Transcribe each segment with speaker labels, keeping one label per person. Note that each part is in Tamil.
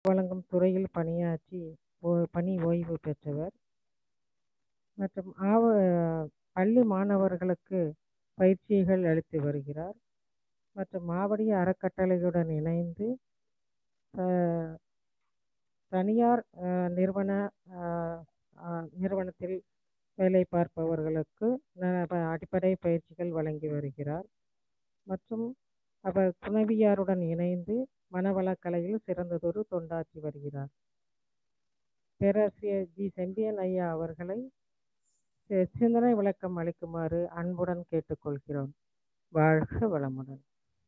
Speaker 1: வழங்கும் துறையில் பணியாற்றி ஓ- பணி ஓய்வு பெற்றவர் மற்றும் ஆவ பள்ளி மாணவர்களுக்கு பயிற்சிகள் அளித்து வருகிறார் மற்றும் மாவடிய அறக்கட்டளையுடன் இணைந்து அஹ், தனியார் அஹ், நிறுவன அஹ், அஹ், நிறுவனத்தில் வேலை பார்ப்பவர்களுக்கு ந- ப- அடிப்படை பயிற்சிகள் வழங்கி வருகிறார் மற்றும் அவர் துணைவியாருடன் இணைந்து மனவளக்கலையில் சிறந்ததொரு தொண்டாற்றி வருகிறார் பேராசிரியர் ஜி செம்பியன் ஐயா அவர்களை சி- சிந்தனை விளக்கம் அளிக்குமாறு அன்புடன் கேட்டுக்கொள்கிறோம் வாழ்க வளமுடன்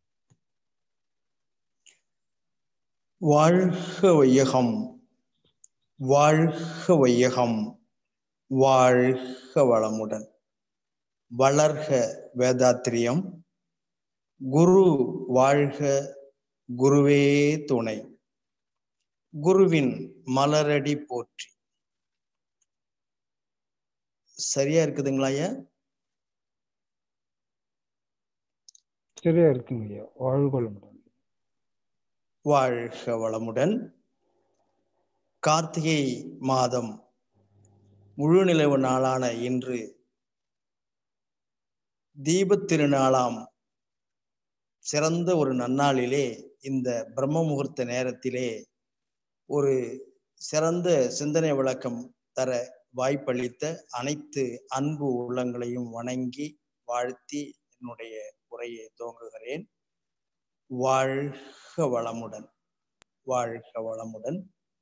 Speaker 2: வாழ்க வையகம் வாழ்க வையகம் வாழ்க வளமுடன் வளர்க வேதாத்திரியம் குரு வாழ்க குருவே துணை குருவின் மலரடி போற்றி சரியா இருக்குதுங்களா ஐயா
Speaker 3: சரியா இருக்குங்க ஐயா வாழ்கொள்ளுடன்
Speaker 2: வாழ்க வளமுடன் கார்த்திகை மாதம் முழு நிலவு நாளான இன்று தீபத் திருநாளாம் சிறந்த ஒரு நன்னாளிலே இந்த பிரம்ம முகூர்த்த நேரத்திலே ஒரு சிறந்த சிந்தனை விளக்கம் தர வாய்ப்பளித்த அனைத்து அன்பு உள்ளங்களையும் வணங்கி வாழ்த்தி என்னுடைய உரையை துவங்குகிறேன் வாழ்க வளமுடன் வாழ்க வளமுடன்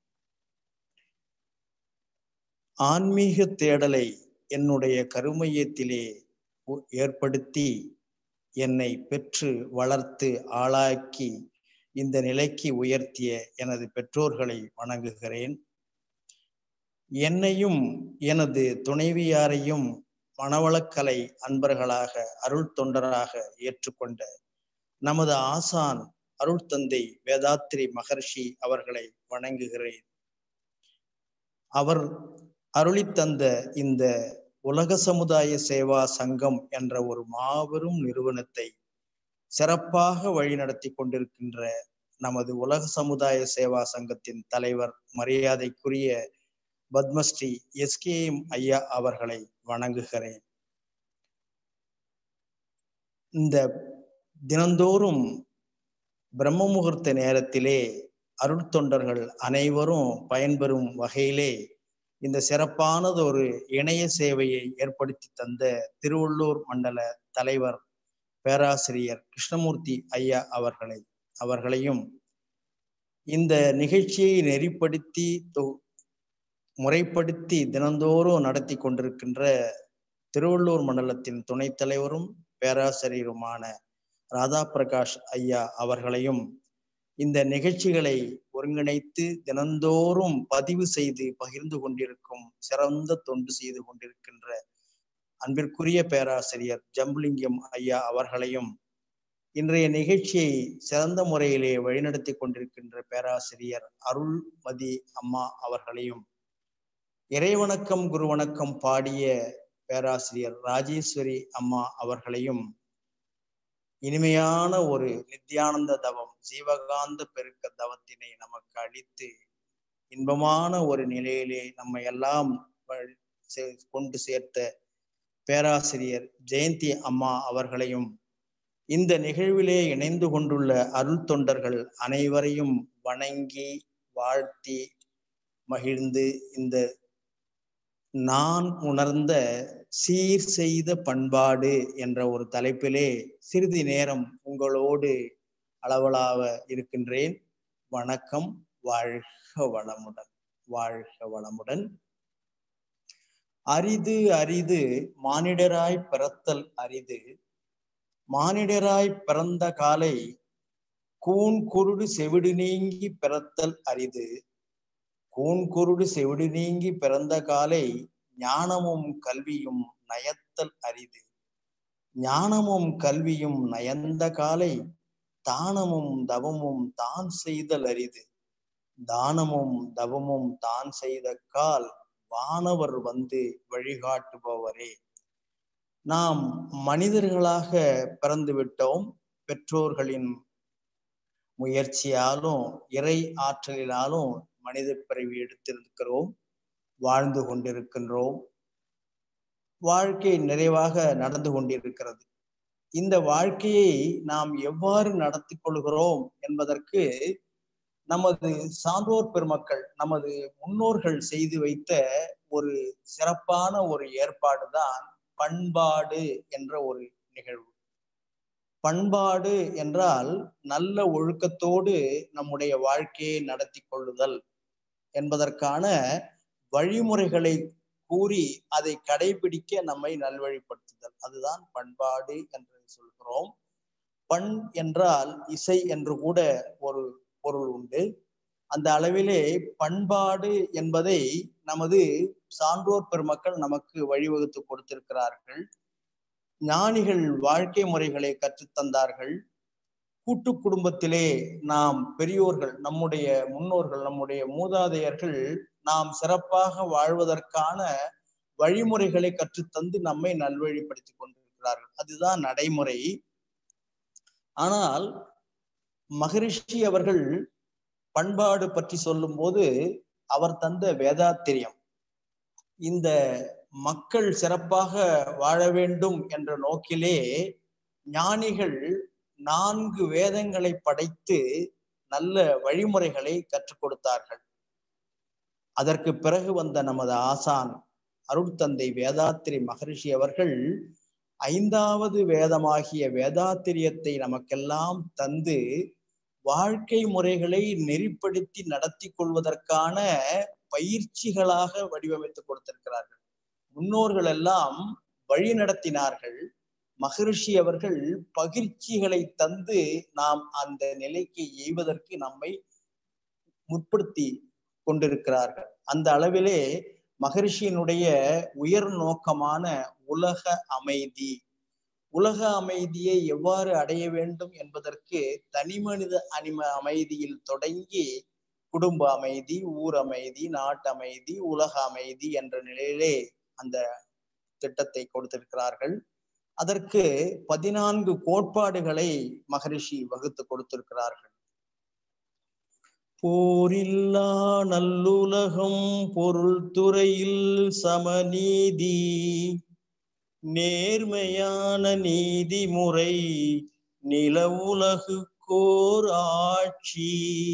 Speaker 2: ஆன்மீக தேடலை என்னுடைய கருமையத்திலே உ- ஏற்படுத்தி என்னை பெற்று வளர்த்து ஆளாக்கி இந்த நிலைக்கு உயர்த்திய எனது பெற்றோர்களை வணங்குகிறேன் என்னையும் எனது துணைவியாரையும் மணவளக்கலை அன்பர்களாக அருள் தொண்டராக ஏற்றுக்கொண்ட நமது ஆசான் அருள் தந்தை வேதாத்ரி மகர்ஷி அவர்களை வணங்குகிறேன் அவர் அருளித்தந்த இந்த உலக சமுதாய சேவா சங்கம் என்ற ஒரு மாபெரும் நிறுவனத்தை சிறப்பாக வழிநடத்தி கொண்டிருக்கின்ற நமது உலக சமுதாய சேவா சங்கத்தின் தலைவர் மரியாதைக்குரிய பத்மஸ்ரீ எஸ்கேஎம் ஐயா அவர்களை வணங்குகிறேன் இந்த தினந்தோறும் பிரம்ம முகூர்த்த நேரத்திலே அருள் தொண்டர்கள் அனைவரும் பயன்பெறும் வகையிலே இந்த சிறப்பானது ஒரு இணைய சேவையை ஏற்படுத்தி தந்த திருவள்ளூர் மண்டல தலைவர் பேராசிரியர் கிருஷ்ணமூர்த்தி ஐயா அவர்களை அவர்களையும் இந்த நிகழ்ச்சியை நெறிப்படுத்தி தொ- முறைப்படுத்தி தினந்தோறும் நடத்தி கொண்டிருக்கின்ற திருவள்ளூர் மண்டலத்தின் துணைத் தலைவரும் பேராசிரியருமான ராதா பிரகாஷ் ஐயா அவர்களையும் இந்த நிகழ்ச்சிகளை ஒருங்கிணைத்து தினந்தோறும் பதிவு செய்து பகிர்ந்து கொண்டிருக்கும் சிறந்த தொண்டு செய்து கொண்டிருக்கின்ற அன்பிற்குரிய பேராசிரியர் ஜம்புலிங்கம் ஐயா அவர்களையும் இன்றைய நிகழ்ச்சியை சிறந்த முறையிலே வழிநடத்தி கொண்டிருக்கின்ற பேராசிரியர் அருள்மதி அம்மா அவர்களையும் இறைவணக்கம் குருவணக்கம் பாடிய பேராசிரியர் ராஜேஸ்வரி அம்மா அவர்களையும் இனிமையான ஒரு நித்யானந்த தவம் ஜீவகாந்த பெருக்க தவத்தினை நமக்கு அளித்து இன்பமான ஒரு நிலையிலே நம்ம எல்லாம் வழி- சே- கொண்டு சேர்த்த பேராசிரியர் ஜெயந்தி அம்மா அவர்களையும் இந்த நிகழ்விலே இணைந்து கொண்டுள்ள அருள் தொண்டர்கள் அனைவரையும் வணங்கி வாழ்த்தி மகிழ்ந்து இந்த நான் உணர்ந்த சீர் செய்த பண்பாடு என்ற ஒரு தலைப்பிலே சிறிது நேரம் உங்களோடு அளவலாவ இருக்கின்றேன் வணக்கம் வாழ்க வளமுடன் வாழ்க வளமுடன் அரிது அரிது மானிடராய் பிறத்தல் அரிது மானிடராய் பிறந்த காலை கூன் குருடு செவிடு நீங்கி பிறத்தல் அரிது கூன் குருடு செவிடு நீங்கி பிறந்த காலை ஞானமும் கல்வியும் நயத்தல் அரிது ஞானமும் கல்வியும் நயந்த காலை தானமும் தவமும் தான் செய்தல் அரிது தானமும் தவமும் தான் செய்த கால் வானவர் வந்து வழிகாட்டுபவரே நாம் மனிதர்களாக பிறந்து விட்டோம் பெற்றோர்களின் முயற்சியாலும் இறை ஆற்றலினாலும் மனித பிறவி எடுத்திருக்கிறோம் வாழ்ந்து கொண்டிருக்கின்றோம் வாழ்க்கை நிறைவாக நடந்து கொண்டிருக்கிறது இந்த வாழ்க்கையை நாம் எவ்வாறு நடத்தி கொள்கிறோம் என்பதற்கு நமது சான்றோர் பெருமக்கள் நமது முன்னோர்கள் செய்து வைத்த ஒரு சிறப்பான ஒரு ஏற்பாடுதான் பண்பாடு என்ற ஒரு நிகழ்வு பண்பாடு என்றால் நல்ல ஒழுக்கத்தோடு நம்முடைய வாழ்க்கையை நடத்தி கொள்ளுதல் என்பதற்கான வழிமுறைகளை கூறி அதை கடைபிடிக்க நம்மை நல்வழிப்படுத்துதல் அதுதான் பண்பாடு என்று சொல்கிறோம் பண் என்றால் இசை என்று கூட ஒரு பொருள் உண்டு அந்த அளவிலே பண்பாடு என்பதை நமது சான்றோர் பெருமக்கள் நமக்கு வழிவகுத்து கொடுத்திருக்கிறார்கள் ஞானிகள் வாழ்க்கை முறைகளை கற்றுத்தந்தார்கள் கூட்டு குடும்பத்திலே நாம் பெரியோர்கள் நம்முடைய முன்னோர்கள் நம்முடைய மூதாதையர்கள் நாம் சிறப்பாக வாழ்வதற்கான வழிமுறைகளை கற்றுத்தந்து நம்மை நல்வழிப்படுத்தி கொண்டிருக்கிறார்கள் அதுதான் நடைமுறை ஆனால் மகரிஷி அவர்கள் பண்பாடு பற்றி சொல்லும் போது அவர் தந்த வேதாத்திரியம் இந்த மக்கள் சிறப்பாக வாழ வேண்டும் என்ற நோக்கிலே ஞானிகள் நான்கு வேதங்களை படைத்து நல்ல வழிமுறைகளை கற்றுக் கொடுத்தார்கள் அதற்கு பிறகு வந்த நமது ஆசான் அருட்தந்தை வேதாத்திரி மகரிஷி அவர்கள் ஐந்தாவது வேதமாகிய வேதாத்திரியத்தை நமக்கெல்லாம் தந்து வாழ்க்கை முறைகளை நெறிப்படுத்தி நடத்தி கொள்வதற்கான பயிற்சிகளாக வடிவமைத்து கொடுத்திருக்கிறார்கள் முன்னோர்கள் எல்லாம் வழி நடத்தினார்கள் மகரிஷி அவர்கள் பகிர்ச்சிகளை தந்து நாம் அந்த நிலைக்கு எய்வதற்கு நம்மை முற்படுத்தி கொண்டிருக்கிறார்கள் அந்த அளவிலே மகரிஷியினுடைய உயர் நோக்கமான உலக அமைதி உலக அமைதியை எவ்வாறு அடைய வேண்டும் என்பதற்கு தனிமனித அனிம அமைதியில் தொடங்கி குடும்ப அமைதி ஊர் அமைதி நாட்டு அமைதி உலக அமைதி என்ற நிலையிலே அந்த திட்டத்தை கொடுத்திருக்கிறார்கள் அதற்கு பதினான்கு கோட்பாடுகளை மகரிஷி வகுத்து கொடுத்திருக்கிறார்கள் போரில்லா நல்லுலகம் பொருள் துறையில் சமநீதி நேர்மையான நீதிமுறை நில உலகுக்கோர் ஆட்சி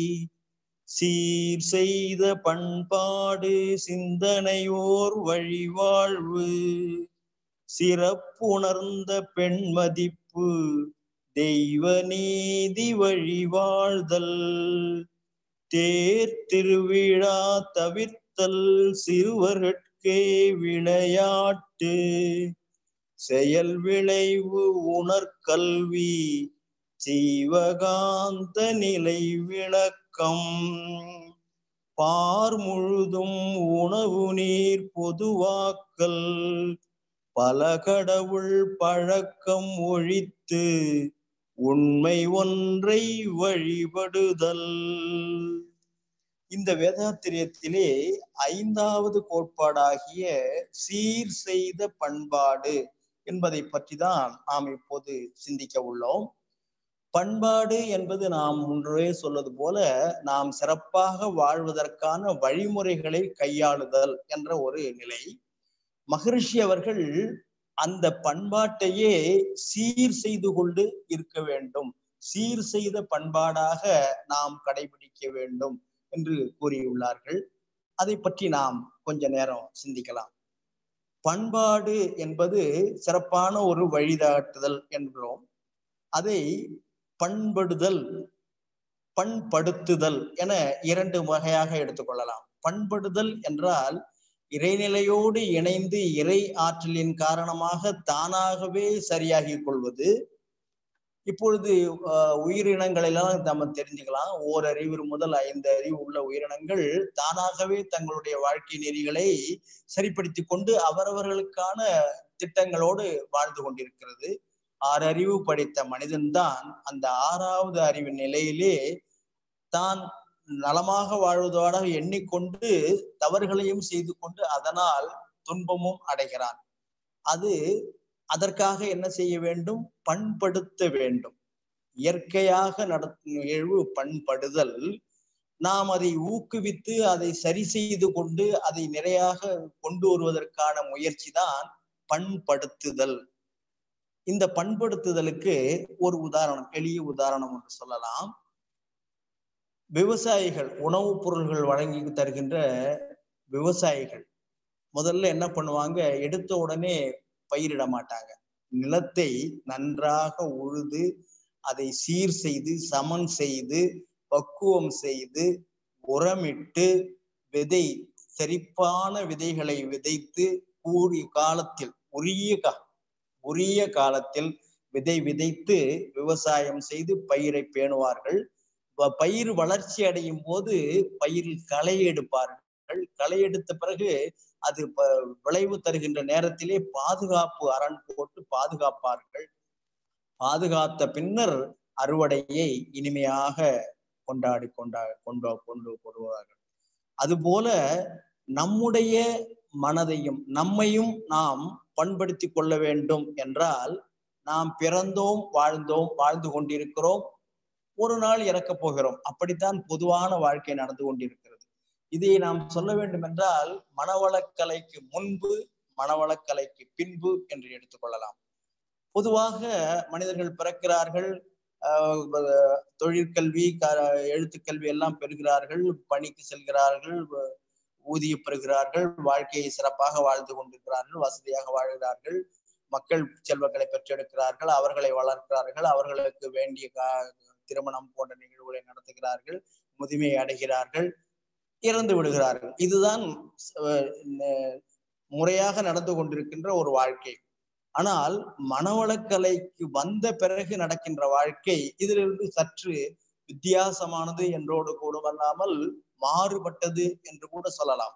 Speaker 2: சீர் செய்த பண்பாடு சிந்தனையோர் வழிவாழ்வு சிறப்புணர்ந்த பெண்மதிப்பு தெய்வ நீதி வழிவாழ்தல் தேர் திருவிழா தவிர்த்தல் சிறுவர்கட்கே விளையாட்டு செயல் விளைவு உணர்கல்வி ஜீவகாந்த நிலை விளக்கம் பார் முழுதும் உணவு நீர் பொதுவாக்கல் பல கடவுள் பழக்கம் ஒழித்து உண்மை ஒன்றை வழிபடுதல் இந்த வேதாத்திரியத்திலே ஐந்தாவது கோட்பாடாகிய சீர் செய்த பண்பாடு என்பதை பற்றி தான் நாம் இப்போது சிந்திக்க உள்ளோம் பண்பாடு என்பது நாம் முன்றே சொல்வது போல நாம் சிறப்பாக வாழ்வதற்கான வழிமுறைகளை கையாளுதல் என்ற ஒரு நிலை மகரிஷி அவர்கள் அந்த பண்பாட்டையே சீர் செய்து கொண்டு இருக்க வேண்டும் சீர் செய்த பண்பாடாக நாம் கடைபிடிக்க வேண்டும் என்று கூறியுள்ளார்கள் அதை பற்றி நாம் கொஞ்ச நேரம் சிந்திக்கலாம் பண்பாடு என்பது சிறப்பான ஒரு வழிகாட்டுதல் என்கிறோம் அதை பண்படுதல் பண்படுத்துதல் என இரண்டு வகையாக எடுத்துக்கொள்ளலாம் பண்படுதல் என்றால் இறைநிலையோடு இணைந்து இறை ஆற்றலின் காரணமாக தானாகவே சரியாகி கொள்வது இப்பொழுது உயிரினங்கள் எல்லாம் நம்ம தெரிஞ்சுக்கலாம் ஓரறிவு முதல் ஐந்து அறிவு உள்ள உயிரினங்கள் தானாகவே தங்களுடைய வாழ்க்கை நெறிகளை சரிப்படுத்தி கொண்டு அவரவர்களுக்கான திட்டங்களோடு வாழ்ந்து கொண்டிருக்கிறது ஆறு அறிவு படித்த மனிதன்தான் அந்த ஆறாவது அறிவு நிலையிலே தான் நலமாக வாழ்வதோட எண்ணிக்கொண்டு தவறுகளையும் செய்து கொண்டு அதனால் துன்பமும் அடைகிறான் அது அதற்காக என்ன செய்ய வேண்டும் பண்படுத்த வேண்டும் இயற்கையாக நடக்கும் நிகழ்வு பண்படுதல் நாம் அதை ஊக்குவித்து அதை சரி செய்து கொண்டு அதை நிறையாக கொண்டு வருவதற்கான முயற்சி தான் பண்படுத்துதல் இந்த பண்படுத்துதலுக்கு ஒரு உதாரணம் எளிய உதாரணம் என்று சொல்லலாம் விவசாயிகள் உணவுப் பொருள்கள் வழங்கி தருகின்ற விவசாயிகள் முதல்ல என்ன பண்ணுவாங்க எடுத்த உடனே பயிரிட மாட்டாங்க நிலத்தை நன்றாக உழுது அதை சீர் செய்து சமன் செய்து பக்குவம் செய்து உரமிட்டு விதை செழிப்பான விதைகளை விதைத்து கூடிய காலத்தில் உரிய கா உரிய காலத்தில் விதை விதைத்து விவசாயம் செய்து பயிரை பேணுவார்கள் பயிர் வளர்ச்சி அடையும் போது பயிரில் களை எடுப்பார்கள் களை எடுத்த பிறகு அது விளைவு தருகின்ற நேரத்திலே பாதுகாப்பு அரண் போட்டு பாதுகாப்பார்கள் பாதுகாத்த பின்னர் அறுவடையை இனிமையாக கொண்டாடி கொண்டா கொண்டு கொண்டு வருவார்கள் அதுபோல நம்முடைய மனதையும் நம்மையும் நாம் பண்படுத்தி கொள்ள வேண்டும் என்றால் நாம் பிறந்தோம் வாழ்ந்தோம் வாழ்ந்து கொண்டிருக்கிறோம் ஒரு நாள் இறக்கப் போகிறோம் அப்படித்தான் பொதுவான வாழ்க்கை நடந்து கொண்டிருக்கிறது இதை நாம் சொல்ல வேண்டும் என்றால் மனவளக்கலைக்கு முன்பு மனவளக்கலைக்கு பின்பு என்று எடுத்துக்கொள்ளலாம் பொதுவாக மனிதர்கள் பிறக்கிறார்கள் தொழிற்கல்வி எழுத்துக்கல்வி எல்லாம் பெறுகிறார்கள் பணிக்கு செல்கிறார்கள் ஊதிய பெறுகிறார்கள் வாழ்க்கையை சிறப்பாக வாழ்ந்து கொண்டிருக்கிறார்கள் வசதியாக வாழ்கிறார்கள் மக்கள் செல்வங்களை பெற்றெடுக்கிறார்கள் அவர்களை வளர்க்கிறார்கள் அவர்களுக்கு வேண்டிய திருமணம் போன்ற நிகழ்வுகளை நடத்துகிறார்கள் முதுமையை அடைகிறார்கள் இறந்து விடுகிறார்கள் இதுதான் முறையாக நடந்து கொண்டிருக்கின்ற ஒரு வாழ்க்கை ஆனால் மனவளக்கலைக்கு வந்த பிறகு நடக்கின்ற வாழ்க்கை இதிலிருந்து சற்று வித்தியாசமானது என்றோடு கூட வல்லாமல் மாறுபட்டது என்று கூட சொல்லலாம்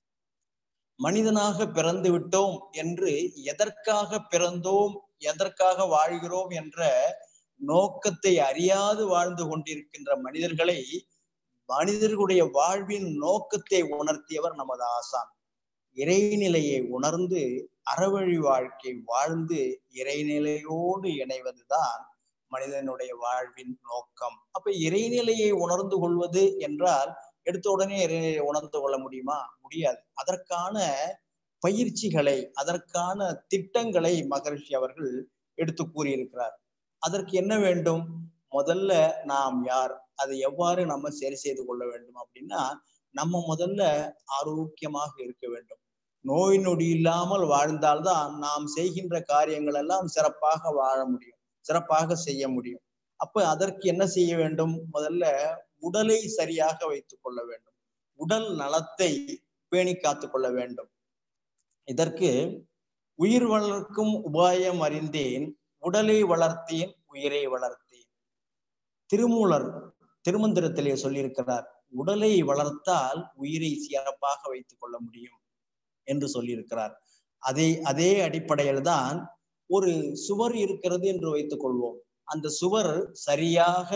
Speaker 2: மனிதனாக பிறந்து விட்டோம் என்று எதற்காக பிறந்தோம் எதற்காக வாழ்கிறோம் என்ற நோக்கத்தை அறியாது வாழ்ந்து கொண்டிருக்கின்ற மனிதர்களை மனிதர்களுடைய வாழ்வின் நோக்கத்தை உணர்த்தியவர் நமது ஆசான் இறைநிலையை உணர்ந்து அறவழி வாழ்க்கை வாழ்ந்து இறைநிலையோடு இணைவதுதான் மனிதனுடைய வாழ்வின் நோக்கம் அப்ப இறைநிலையை உணர்ந்து கொள்வது என்றால் எடுத்த உடனே இறைநிலையை உணர்ந்து கொள்ள முடியுமா முடியாது அதற்கான பயிற்சிகளை அதற்கான திட்டங்களை மகரிஷி அவர்கள் எடுத்து கூறியிருக்கிறார் அதற்கு என்ன வேண்டும் முதல்ல நாம் யார் அதை எவ்வாறு நம்ம சரி செய்து கொள்ள வேண்டும் அப்படின்னா நம்ம முதல்ல ஆரோக்கியமாக இருக்க வேண்டும் நோய் நொடி இல்லாமல் வாழ்ந்தால்தான் நாம் செய்கின்ற காரியங்கள் எல்லாம் சிறப்பாக வாழ முடியும் சிறப்பாக செய்ய முடியும் அப்ப அதற்கு என்ன செய்ய வேண்டும் முதல்ல உடலை சரியாக வைத்துக் கொள்ள வேண்டும் உடல் நலத்தை பேணி காத்து கொள்ள வேண்டும் இதற்கு உயிர் வளர்க்கும் உபாயம் அறிந்தேன் உடலை வளர்த்தேன் உயிரை வளர்த்தேன் திருமூலர் திருமந்திரத்திலே சொல்லியிருக்கிறார் உடலை வளர்த்தால் உயிரை சிறப்பாக வைத்துக் கொள்ள முடியும் என்று சொல்லியிருக்கிறார் அதே அதே அடிப்படையில் தான் ஒரு சுவர் இருக்கிறது என்று வைத்துக் கொள்வோம் அந்த சுவர் சரியாக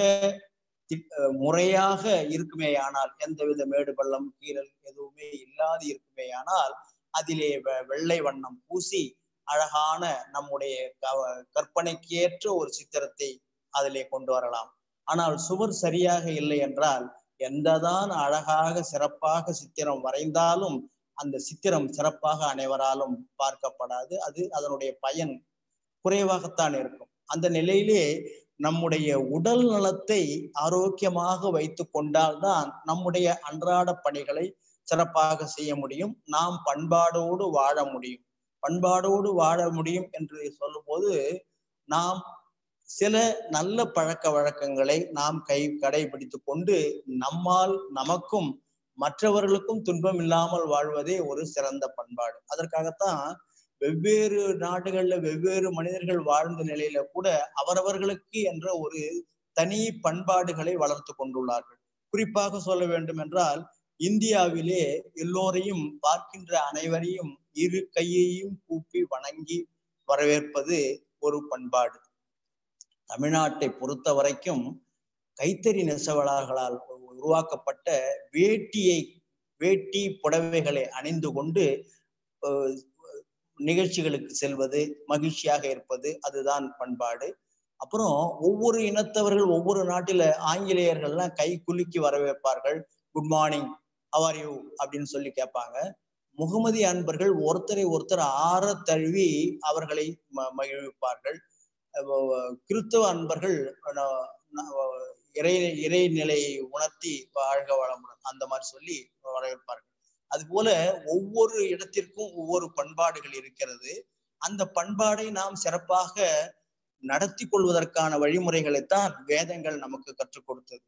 Speaker 2: முறையாக இருக்குமே ஆனால் எந்தவித மேடு பள்ளம் கீரல் எதுவுமே இல்லாது இருக்குமே ஆனால் அதிலே வெள்ளை வண்ணம் பூசி அழகான நம்முடைய கற்பனைக்கேற்ற ஒரு சித்திரத்தை அதிலே கொண்டு வரலாம் ஆனால் சுவர் சரியாக இல்லை என்றால் எந்ததான் அழகாக சிறப்பாக சித்திரம் வரைந்தாலும் அந்த சித்திரம் சிறப்பாக அனைவராலும் பார்க்கப்படாது அது அதனுடைய பயன் குறைவாகத்தான் இருக்கும் அந்த நிலையிலே நம்முடைய உடல் நலத்தை ஆரோக்கியமாக வைத்து கொண்டால்தான் நம்முடைய அன்றாட பணிகளை சிறப்பாக செய்ய முடியும் நாம் பண்பாடோடு வாழ முடியும் பண்பாடோடு வாழ முடியும் என்று சொல்லும்போது நாம் சில நல்ல பழக்க வழக்கங்களை நாம் கை கடைபிடித்து கொண்டு நம்மால் நமக்கும் மற்றவர்களுக்கும் துன்பம் இல்லாமல் வாழ்வதே ஒரு சிறந்த பண்பாடு அதற்காகத்தான் வெவ்வேறு நாடுகள்ல வெவ்வேறு மனிதர்கள் வாழ்ந்த நிலையில கூட அவரவர்களுக்கு என்ற ஒரு தனி பண்பாடுகளை வளர்த்து கொண்டுள்ளார்கள் குறிப்பாக சொல்ல வேண்டும் என்றால் இந்தியாவிலே எல்லோரையும் பார்க்கின்ற அனைவரையும் இரு கையையும் கூப்பி வணங்கி வரவேற்பது ஒரு பண்பாடு தமிழ்நாட்டை பொறுத்த வரைக்கும் கைத்தறி நெசவாளர்களால் உருவாக்கப்பட்ட வேட்டியை வேட்டி புடவைகளை அணிந்து கொண்டு நிகழ்ச்சிகளுக்கு செல்வது மகிழ்ச்சியாக இருப்பது அதுதான் பண்பாடு அப்புறம் ஒவ்வொரு இனத்தவர்கள் ஒவ்வொரு நாட்டில ஆங்கிலேயர்கள்லாம் கை குலுக்கி வரவேற்பார்கள் குட் மார்னிங் அவர் யூ அப்படின்னு சொல்லி கேட்பாங்க முகமதி அன்பர்கள் ஒருத்தரை ஒருத்தர் ஆற தழுவி அவர்களை ம- மகிழ்விப்பார்கள் அஹ் கிறிஸ்தவ அன்பர்கள் ந- ந- இறை இறைநிலையை உணர்த்தி வாழ்க வளமுடன் அந்த மாதிரி சொல்லி வரவேற்பார்கள் அதுபோல ஒவ்வொரு இடத்திற்கும் ஒவ்வொரு பண்பாடுகள் இருக்கிறது அந்த பண்பாடை நாம் சிறப்பாக நடத்தி கொள்வதற்கான வழிமுறைகளைத்தான் வேதங்கள் நமக்கு கற்றுக் கொடுத்தது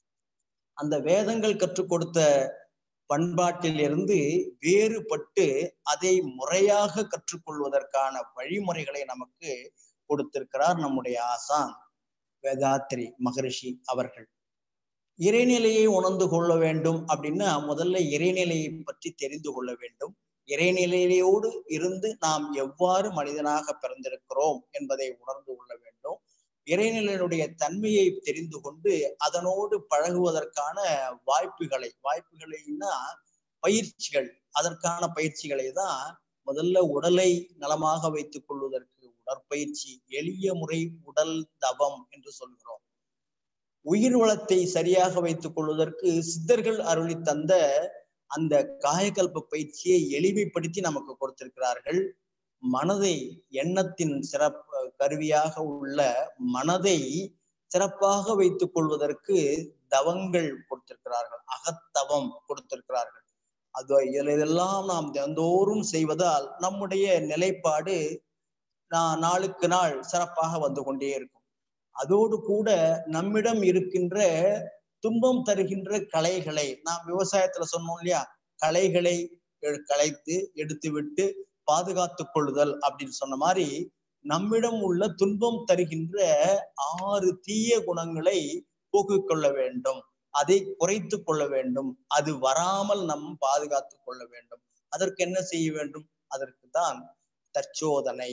Speaker 2: அந்த வேதங்கள் கற்றுக் கொடுத்த பண்பாட்டிலிருந்து வேறுபட்டு அதை முறையாக கற்றுக்கொள்வதற்கான வழிமுறைகளை நமக்கு கொடுத்திருக்கிறார் நம்முடைய ஆசான் வேதாத்திரி மகரிஷி அவர்கள் இறைநிலையை உணர்ந்து கொள்ள வேண்டும் அப்படின்னா முதல்ல இறைநிலையை பற்றி தெரிந்து கொள்ள வேண்டும் இறைநிலையோடு இருந்து நாம் எவ்வாறு மனிதனாக பிறந்திருக்கிறோம் என்பதை உணர்ந்து கொள்ள வேண்டும் இறைநிலையினுடைய தன்மையை தெரிந்து கொண்டு அதனோடு பழகுவதற்கான வாய்ப்புகளை வாய்ப்புகளைன்னா பயிற்சிகள் அதற்கான பயிற்சிகளை தான் முதல்ல உடலை நலமாக வைத்துக் கொள்வதற்கு உடற்பயிற்சி எளிய முறை உடல் தவம் என்று சொல்கிறோம் உயிர் வளத்தை சரியாக வைத்துக் கொள்வதற்கு சித்தர்கள் அருளி தந்த அந்த காயகல்ப பயிற்சியை எளிமைப்படுத்தி நமக்கு கொடுத்திருக்கிறார்கள் மனதை எண்ணத்தின் சிறப்பு கருவியாக உள்ள மனதை சிறப்பாக வைத்துக் கொள்வதற்கு தவங்கள் கொடுத்திருக்கிறார்கள் அகத்தவம் கொடுத்திருக்கிறார்கள் அது இதுல இதெல்லாம் நாம் தினந்தோறும் செய்வதால் நம்முடைய நிலைப்பாடு நா- நாளுக்கு நாள் சிறப்பாக வந்து கொண்டே இருக்கும் அதோடு கூட நம்மிடம் இருக்கின்ற துன்பம் தருகின்ற கலைகளை நாம் விவசாயத்துல சொன்னோம் இல்லையா கலைகளை எ- களைத்து எடுத்து விட்டு பாதுகாத்துக் கொள்ளுதல் அப்படின்னு சொன்ன மாதிரி நம்மிடம் உள்ள துன்பம் தருகின்ற ஆறு தீய குணங்களை போக்கிக் கொள்ள வேண்டும் அதை குறைத்து கொள்ள வேண்டும் அது வராமல் நம் பாதுகாத்துக் கொள்ள வேண்டும் அதற்கு என்ன செய்ய வேண்டும் அதற்கு தான் தற்சோதனை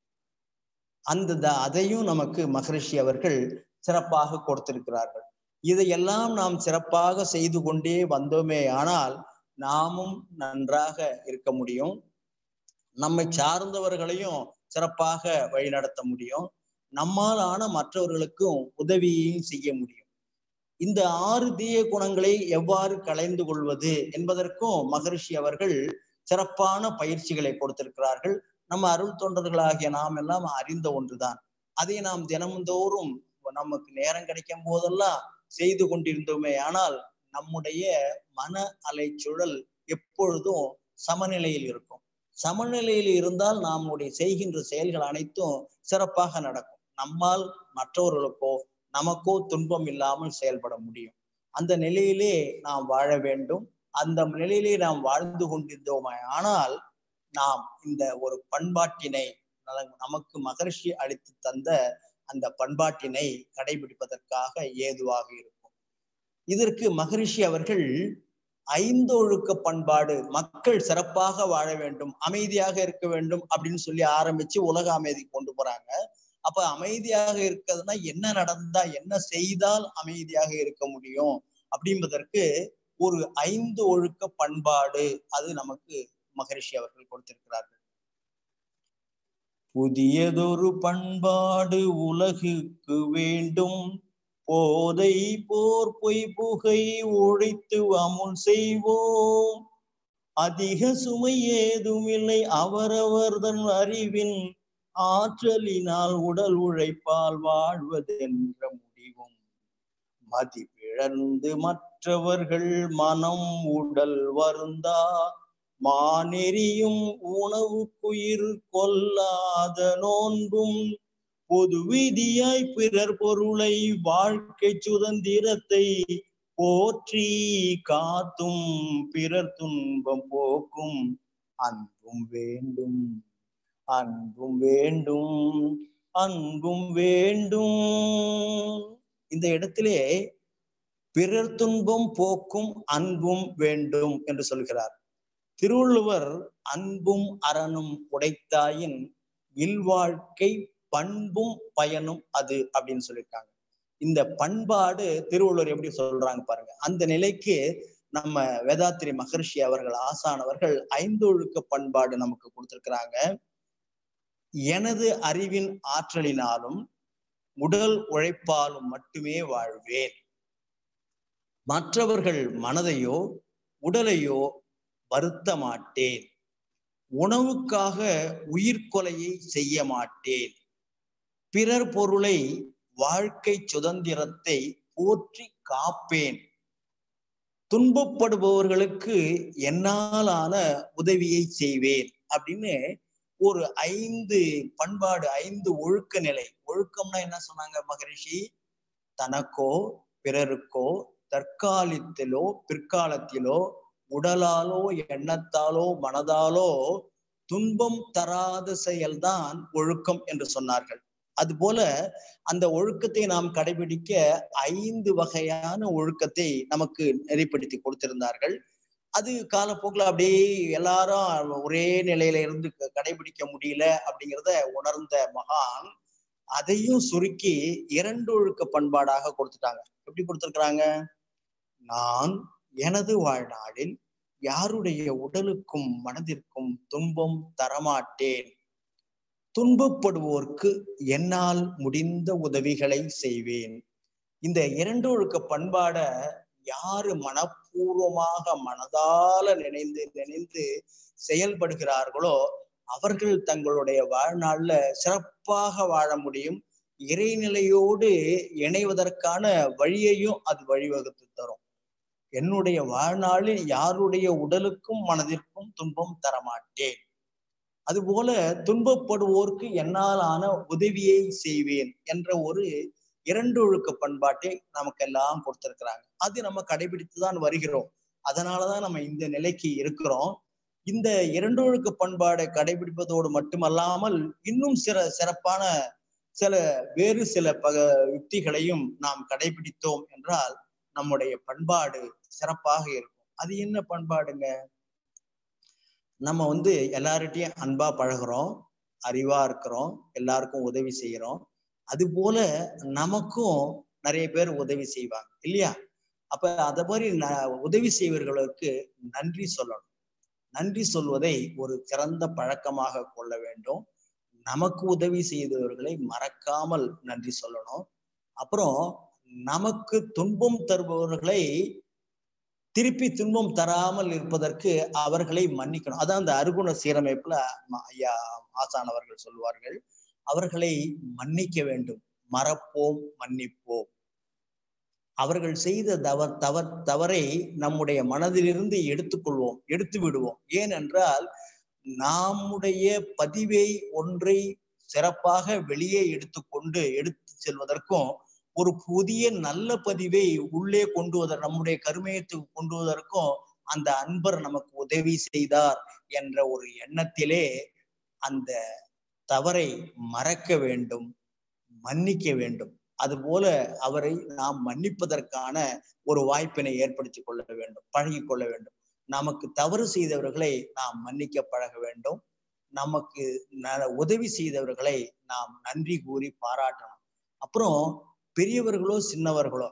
Speaker 2: அந்த த- அதையும் நமக்கு மகரிஷி அவர்கள் சிறப்பாக கொடுத்திருக்கிறார்கள் இதையெல்லாம் நாம் சிறப்பாக செய்து கொண்டே வந்தோமே ஆனால் நாமும் நன்றாக இருக்க முடியும் நம்மை சார்ந்தவர்களையும் சிறப்பாக வழிநடத்த முடியும் நம்மால் ஆன மற்றவர்களுக்கும் உதவியையும் செய்ய முடியும் இந்த ஆறு தீய குணங்களை எவ்வாறு களைந்து கொள்வது என்பதற்கும் மகரிஷி அவர்கள் சிறப்பான பயிற்சிகளை கொடுத்திருக்கிறார்கள் நம்ம அருள் தொண்டர்களாகிய நாம் எல்லாம் அறிந்த ஒன்றுதான் அதை நாம் தினம்தோறும் நமக்கு நேரம் கிடைக்கும் போதெல்லாம் செய்து கொண்டிருந்தோமே ஆனால் நம்முடைய மன அலைச்சூழல் எப்பொழுதும் சமநிலையில் இருக்கும் சமநிலையில் இருந்தால் நம்முடைய செய்கின்ற செயல்கள் அனைத்தும் சிறப்பாக நடக்கும் நம்மால் மற்றவர்களுக்கோ நமக்கோ துன்பம் இல்லாமல் செயல்பட முடியும் அந்த நிலையிலே நாம் வாழ வேண்டும் அந்த நிலையிலே நாம் வாழ்ந்து கொண்டிருந்தோமே ஆனால் நாம் இந்த ஒரு பண்பாட்டினை நல- நமக்கு மகரிஷி அளித்து தந்த அந்த பண்பாட்டினை கடைபிடிப்பதற்காக ஏதுவாக இருக்கும் இதற்கு மகரிஷி அவர்கள் ஐந்தொழுக்க பண்பாடு மக்கள் சிறப்பாக வாழ வேண்டும் அமைதியாக இருக்க வேண்டும் அப்படின்னு சொல்லி ஆரம்பிச்சு உலக அமைதி கொண்டு போறாங்க அப்ப அமைதியாக இருக்கிறதுனா என்ன நடந்தா என்ன செய்தால் அமைதியாக இருக்க முடியும் அப்படின்பதற்கு ஒரு ஐந்து ஒழுக்க பண்பாடு அது நமக்கு மகரிஷி அவர்கள் கொடுத்திருக்கிறார்கள் புதியதொரு பண்பாடு உலகுக்கு வேண்டும் போதை போர் பொய் புகை ஒழித்து அமுல் செய்வோம் அதிக சுமை ஏதுமில்லை அவரவர் தன் அறிவின் ஆற்றலினால் உடல் உழைப்பால் வாழ்வதென்ற முடிவும் மதிப்பிழந்து மற்றவர்கள் மனம் உடல் வருந்தா மானெறியும் உணவுக்குயிர் கொல்லாத நோன்பும் பொது விதியாய் பிறர் பொருளை வாழ்க்கை சுதந்திரத்தை போற்றி காத்தும் பிறர் துன்பம் போக்கும் அன்பும் வேண்டும் அன்பும் வேண்டும் அன்பும் வேண்டும் இந்த இடத்திலே பிறர் துன்பம் போக்கும் அன்பும் வேண்டும் என்று சொல்கிறார் திருவள்ளுவர் அன்பும் அறனும் உடைத்தாயின் இல்வாழ்க்கை பண்பும் பயனும் அது அப்படின்னு சொல்லியிருக்காங்க இந்த பண்பாடு திருவள்ளுவர் எப்படி சொல்றாங்க பாருங்க அந்த நிலைக்கு நம்ம வேதாத்திரி மகர்ஷி அவர்கள் ஆசானவர்கள் ஐந்தொழுக்க பண்பாடு நமக்கு கொடுத்திருக்கிறாங்க எனது அறிவின் ஆற்றலினாலும் உடல் உழைப்பாலும் மட்டுமே வாழ்வேன் மற்றவர்கள் மனதையோ உடலையோ வருத்த மாட்டேன் உணவுக்காக உயிர்கொலையை செய்ய மாட்டேன் பிறர் பொருளை வாழ்க்கை சுதந்திரத்தை போற்றி காப்பேன் துன்பப்படுபவர்களுக்கு என்னாலான உதவியை செய்வேன் அப்படின்னு ஒரு ஐந்து பண்பாடு ஐந்து ஒழுக்க நிலை ஒழுக்கம்னா என்ன சொன்னாங்க மகரிஷி தனக்கோ பிறருக்கோ தற்காலத்திலோ பிற்காலத்திலோ உடலாலோ எண்ணத்தாலோ மனதாலோ துன்பம் தராத செயல்தான் ஒழுக்கம் என்று சொன்னார்கள் அதுபோல அந்த ஒழுக்கத்தை நாம் கடைபிடிக்க ஐந்து வகையான ஒழுக்கத்தை நமக்கு நெறிப்படுத்தி கொடுத்திருந்தார்கள் அது காலப்போக்கில் அப்படியே எல்லாரும் ஒரே நிலையில இருந்து கடைபிடிக்க முடியல அப்படிங்கிறத உணர்ந்த மகான் அதையும் சுருக்கி இரண்டு ஒழுக்க பண்பாடாக கொடுத்துட்டாங்க எப்படி கொடுத்திருக்கிறாங்க நான் எனது வாழ்நாளில் யாருடைய உடலுக்கும் மனதிற்கும் துன்பம் தரமாட்டேன் துன்பப்படுவோர்க்கு என்னால் முடிந்த உதவிகளை செய்வேன் இந்த இரண்டு ஒழுக்க பண்பாட யாரு மனப்பூர்வமாக மனதால நினைந்து நினைந்து செயல்படுகிறார்களோ அவர்கள் தங்களுடைய வாழ்நாள்ல சிறப்பாக வாழ முடியும் இறைநிலையோடு இணைவதற்கான வழியையும் அது வழிவகுத்து தரும் என்னுடைய வாழ்நாளில் யாருடைய உடலுக்கும் மனதிற்கும் துன்பம் தரமாட்டேன் அதுபோல துன்பப்படுவோர்க்கு என்னாலான உதவியை செய்வேன் என்ற ஒரு இரண்டு ஒழுக்க பண்பாட்டை நமக்கெல்லாம் கொடுத்திருக்கிறாங்க அது நம்ம கடைபிடித்துதான் வருகிறோம் அதனாலதான் நம்ம இந்த நிலைக்கு இருக்கிறோம் இந்த இரண்டு ஒழுக்க பண்பாடை கடைபிடிப்பதோடு மட்டுமல்லாமல் இன்னும் சிற சிறப்பான சில வேறு சில பக யுக்திகளையும் நாம் கடைபிடித்தோம் என்றால் நம்முடைய பண்பாடு சிறப்பாக இருக்கும் அது என்ன பண்பாடுங்க நம்ம வந்து எல்லார்கிட்டையும் அன்பா பழகுறோம் அறிவா இருக்கிறோம் எல்லாருக்கும் உதவி செய்யறோம் அது போல நமக்கும் நிறைய பேர் உதவி செய்வாங்க இல்லையா அப்ப அத மாதிரி உதவி செய்வர்களுக்கு நன்றி சொல்லணும் நன்றி சொல்வதை ஒரு சிறந்த பழக்கமாக கொள்ள வேண்டும் நமக்கு உதவி செய்தவர்களை மறக்காமல் நன்றி சொல்லணும் அப்புறம் நமக்கு துன்பம் தருபவர்களை திருப்பி துன்பம் தராமல் இருப்பதற்கு அவர்களை மன்னிக்கணும் அதான் அந்த அருகுண சீரமைப்புல ஐயா ஆசான் அவர்கள் சொல்வார்கள் அவர்களை மன்னிக்க வேண்டும் மறப்போம் மன்னிப்போம் அவர்கள் செய்த தவ தவ தவறை நம்முடைய மனதிலிருந்து எடுத்துக்கொள்வோம் எடுத்து விடுவோம் ஏனென்றால் நம்முடைய பதிவை ஒன்றை சிறப்பாக வெளியே எடுத்துக்கொண்டு எடுத்து செல்வதற்கும் ஒரு புதிய நல்ல பதிவை உள்ளே கொண்டு வத நம்முடைய கருமையத்துக்கு கொண்டு வருவதற்கும் அந்த அன்பர் நமக்கு உதவி செய்தார் என்ற ஒரு எண்ணத்திலே அந்த தவறை மறக்க வேண்டும் மன்னிக்க வேண்டும் அதுபோல அவரை நாம் மன்னிப்பதற்கான ஒரு வாய்ப்பினை ஏற்படுத்தி கொள்ள வேண்டும் பழகி கொள்ள வேண்டும் நமக்கு தவறு செய்தவர்களை நாம் மன்னிக்க பழக வேண்டும் நமக்கு உதவி செய்தவர்களை நாம் நன்றி கூறி பாராட்டணும் அப்புறம் பெரியவர்களோ சின்னவர்களோ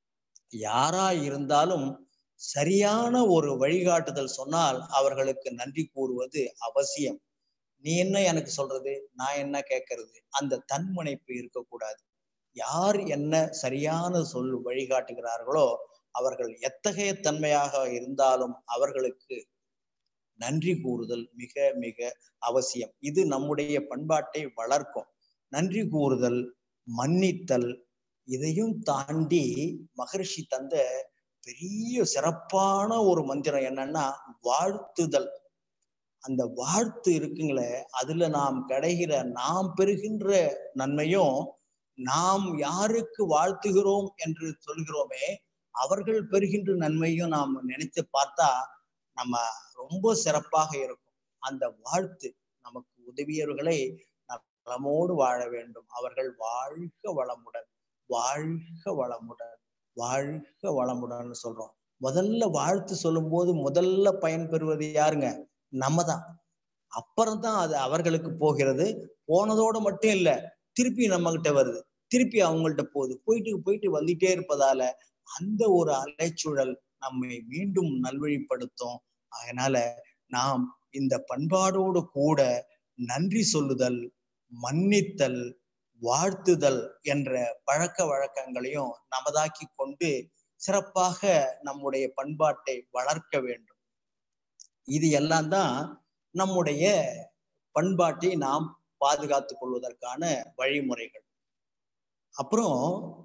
Speaker 2: யாரா இருந்தாலும் சரியான ஒரு வழிகாட்டுதல் சொன்னால் அவர்களுக்கு நன்றி கூறுவது அவசியம் நீ என்ன எனக்கு சொல்றது நான் என்ன கேட்கறது அந்த தன்முனைப்பு இருக்கக்கூடாது யார் என்ன சரியான சொல் வழிகாட்டுகிறார்களோ அவர்கள் எத்தகைய தன்மையாக இருந்தாலும் அவர்களுக்கு நன்றி கூறுதல் மிக மிக அவசியம் இது நம்முடைய பண்பாட்டை வளர்க்கும் நன்றி கூறுதல் மன்னித்தல் இதையும் தாண்டி மகரிஷி தந்த பெரிய சிறப்பான ஒரு மந்திரம் என்னன்னா வாழ்த்துதல் அந்த வாழ்த்து இருக்குங்களே அதுல நாம் கிடைகிற நாம் பெறுகின்ற நன்மையும் நாம் யாருக்கு வாழ்த்துகிறோம் என்று சொல்கிறோமே அவர்கள் பெறுகின்ற நன்மையும் நாம் நினைத்து பார்த்தா நம்ம ரொம்ப சிறப்பாக இருக்கும் அந்த வாழ்த்து நமக்கு உதவியவர்களை நலமோடு வாழ வேண்டும் அவர்கள் வாழ்க வளமுடன் வாழ்க வளமுடன் வாழ்க வளமுடன் சொல்றோம் முதல்ல வாழ்த்து சொல்லும் போது முதல்ல பயன்பெறுவது யாருங்க நம்ம தான் அப்புறம்தான் அது அவர்களுக்கு போகிறது போனதோட மட்டும் இல்ல திருப்பி நம்ம கிட்ட வருது திருப்பி அவங்கள்ட்ட போகுது போயிட்டு போயிட்டு வந்துட்டே இருப்பதால அந்த ஒரு அலைச்சூழல் நம்மை மீண்டும் நல்வழிப்படுத்தும் அதனால நாம் இந்த பண்பாடோடு கூட நன்றி சொல்லுதல் மன்னித்தல் வாழ்த்துதல் என்ற பழக்க வழக்கங்களையும் நமதாக்கி கொண்டு சிறப்பாக நம்முடைய பண்பாட்டை வளர்க்க வேண்டும் இது எல்லாம் தான் நம்முடைய பண்பாட்டை நாம் பாதுகாத்துக் கொள்வதற்கான வழிமுறைகள் அப்புறம்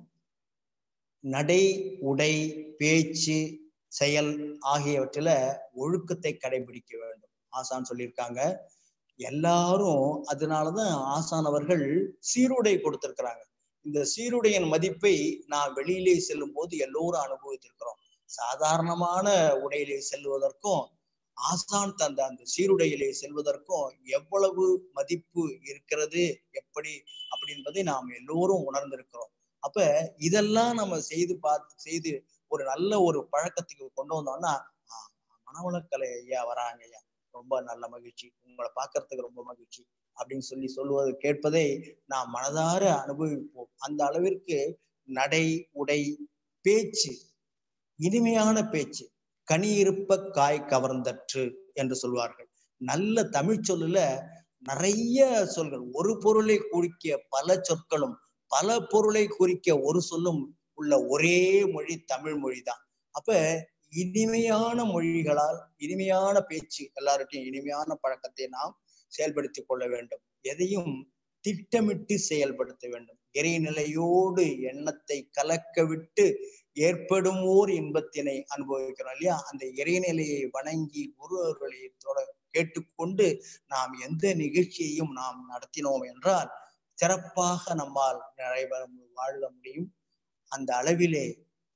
Speaker 2: நடை உடை பேச்சு செயல் ஆகியவற்றில ஒழுக்கத்தை கடைபிடிக்க வேண்டும் ஆசான் சொல்லியிருக்காங்க எல்லாரும் அதனாலதான் ஆசான் அவர்கள் சீருடை கொடுத்திருக்கிறாங்க இந்த சீருடையின் மதிப்பை நான் வெளியிலே செல்லும் போது எல்லோரும் அனுபவித்திருக்கிறோம் சாதாரணமான உடையிலே செல்வதற்கும் ஆசான் தந்த அந்த சீருடையிலே செல்வதற்கும் எவ்வளவு மதிப்பு இருக்கிறது எப்படி அப்படின்பதை நாம் எல்லோரும் உணர்ந்திருக்கிறோம் அப்ப இதெல்லாம் நம்ம செய்து பார்த்து செய்து ஒரு நல்ல ஒரு பழக்கத்துக்கு கொண்டு வந்தோம்னா மனவளக்கலை ஐயா வராங்க ஐயா ரொம்ப நல்ல மகிழ்ச்சி உங்களை பார்க்கறதுக்கு ரொம்ப மகிழ்ச்சி அப்படின்னு சொல்லி சொல்லுவது கேட்பதை நாம் மனதார அனுபவிப்போம் அந்த அளவிற்கு நடை உடை பேச்சு இனிமையான பேச்சு கனி இருப்ப காய் கவர்ந்தற்று என்று சொல்வார்கள் நல்ல தமிழ் சொல்லுல நிறைய சொல்கள் ஒரு பொருளை குறிக்க பல சொற்களும் பல பொருளை குறிக்க ஒரு சொல்லும் உள்ள ஒரே மொழி தமிழ் மொழி தான் அப்ப இனிமையான மொழிகளால் இனிமையான பேச்சு எல்லார்ட்டையும் இனிமையான பழக்கத்தை நாம் செயல்படுத்தி கொள்ள வேண்டும் எதையும் திட்டமிட்டு செயல்படுத்த வேண்டும் இறைநிலையோடு எண்ணத்தை கலக்க விட்டு ஏற்படும் ஓர் இன்பத்தினை அனுபவிக்கிறோம் இல்லையா அந்த இறைநிலையை வணங்கி குரு அவர்களை கேட்டுக்கொண்டு நாம் எந்த நிகழ்ச்சியையும் நாம் நடத்தினோம் என்றால் சிறப்பாக நம்மால் நிறைவேற வாழ முடியும் அந்த அளவிலே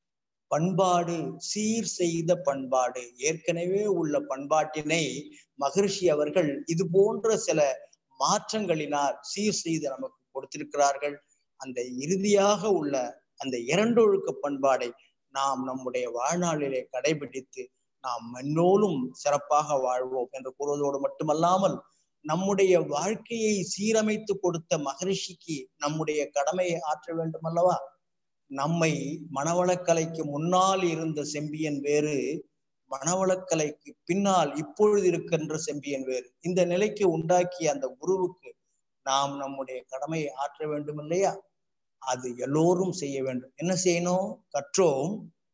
Speaker 2: பண்பாடு சீர் செய்த பண்பாடு ஏற்கனவே உள்ள பண்பாட்டினை மகரிஷி அவர்கள் இது போன்ற சில மாற்றங்களினால் சீர் செய்து நமக்கு கொடுத்திருக்கிறார்கள் அந்த இறுதியாக உள்ள அந்த இரண்டொழுக்க பண்பாடை நாம் நம்முடைய வாழ்நாளிலே கடைபிடித்து நாம் மென்னோலும் சிறப்பாக வாழ்வோம் என்று கூறுவதோடு மட்டுமல்லாமல் நம்முடைய வாழ்க்கையை சீரமைத்து கொடுத்த மகரிஷிக்கு நம்முடைய கடமையை ஆற்ற வேண்டும் அல்லவா நம்மை மனவளக்கலைக்கு முன்னால் இருந்த செம்பியன் வேறு மனவளக்கலைக்கு பின்னால் இப்பொழுது இருக்கின்ற செம்பியன் வேறு இந்த நிலைக்கு உண்டாக்கிய அந்த குருவுக்கு நாம் நம்முடைய கடமையை ஆற்ற வேண்டும் இல்லையா அது எல்லோரும் செய்ய வேண்டும் என்ன செய்யணும் கற்றோம்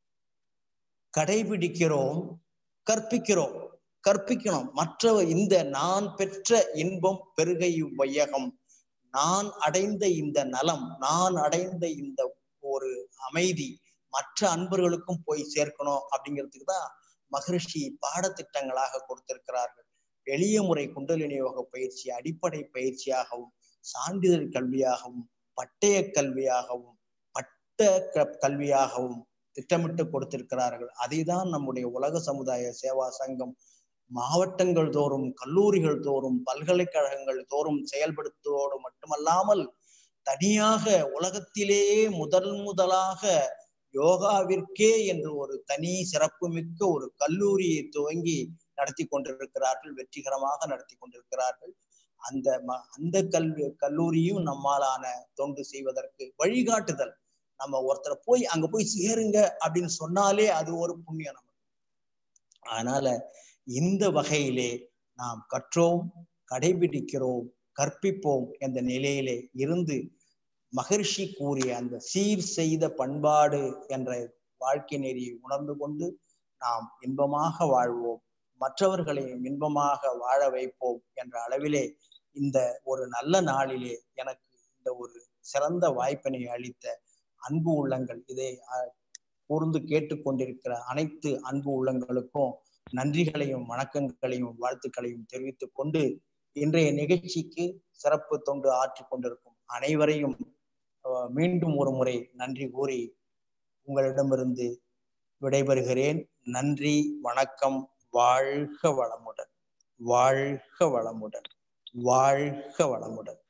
Speaker 2: கடைபிடிக்கிறோம் கற்பிக்கிறோம் கற்பிக்கணும் மற்ற இந்த நான் பெற்ற இன்பம் பெருகை வையகம் நான் அடைந்த இந்த நலம் நான் அடைந்த இந்த ஒரு அமைதி மற்ற அன்பர்களுக்கும் போய் சேர்க்கணும் அப்படிங்கிறதுக்கு தான் மகரிஷி பாடத்திட்டங்களாக கொடுத்திருக்கிறார்கள் எளிய முறை குண்டலினி யோக பயிற்சி அடிப்படை பயிற்சியாகவும் சான்றிதழ் கல்வியாகவும் பட்டய கல்வியாகவும் பட்ட கல்வியாகவும் திட்டமிட்டு கொடுத்திருக்கிறார்கள் அதை தான் நம்முடைய உலக சமுதாய சேவா சங்கம் மாவட்டங்கள் தோறும் கல்லூரிகள் தோறும் பல்கலைக்கழகங்கள் தோறும் செயல்படுத்துவதோடு மட்டுமல்லாமல் தனியாக உலகத்திலேயே முதல் முதலாக யோகாவிற்கே என்று ஒரு தனி சிறப்புமிக்க ஒரு கல்லூரியை துவங்கி நடத்தி கொண்டிருக்கிறார்கள் வெற்றிகரமாக நடத்தி கொண்டிருக்கிறார்கள் அந்த அந்த கல்வி கல்லூரியும் நம்மாலான தொண்டு செய்வதற்கு வழிகாட்டுதல் நம்ம ஒருத்தரை போய் அங்க போய் சேருங்க அப்படின்னு சொன்னாலே அது ஒரு புண்ணியம் நமக்கு அதனால இந்த வகையிலே நாம் கற்றோம் கடைபிடிக்கிறோம் கற்பிப்போம் என்ற நிலையிலே இருந்து மகர்ஷி கூறிய அந்த சீர் செய்த பண்பாடு என்ற வாழ்க்கை நெறியை உணர்ந்து கொண்டு நாம் இன்பமாக வாழ்வோம் மற்றவர்களையும் இன்பமாக வாழ வைப்போம் என்ற அளவிலே இந்த ஒரு நல்ல நாளிலே எனக்கு இந்த ஒரு சிறந்த வாய்ப்பினை அளித்த அன்பு உள்ளங்கள் இதை கூர்ந்து கேட்டுக்கொண்டிருக்கிற அனைத்து அன்பு உள்ளங்களுக்கும் நன்றிகளையும் வணக்கங்களையும் வாழ்த்துக்களையும் தெரிவித்துக் கொண்டு இன்றைய நிகழ்ச்சிக்கு சிறப்பு தொண்டு ஆற்றிக் கொண்டிருக்கும் அனைவரையும் மீண்டும் ஒரு முறை நன்றி கூறி உங்களிடமிருந்து விடைபெறுகிறேன் நன்றி வணக்கம் வாழ்க வளமுடன் வாழ்க வளமுடன் வாழ்க வளமுடன்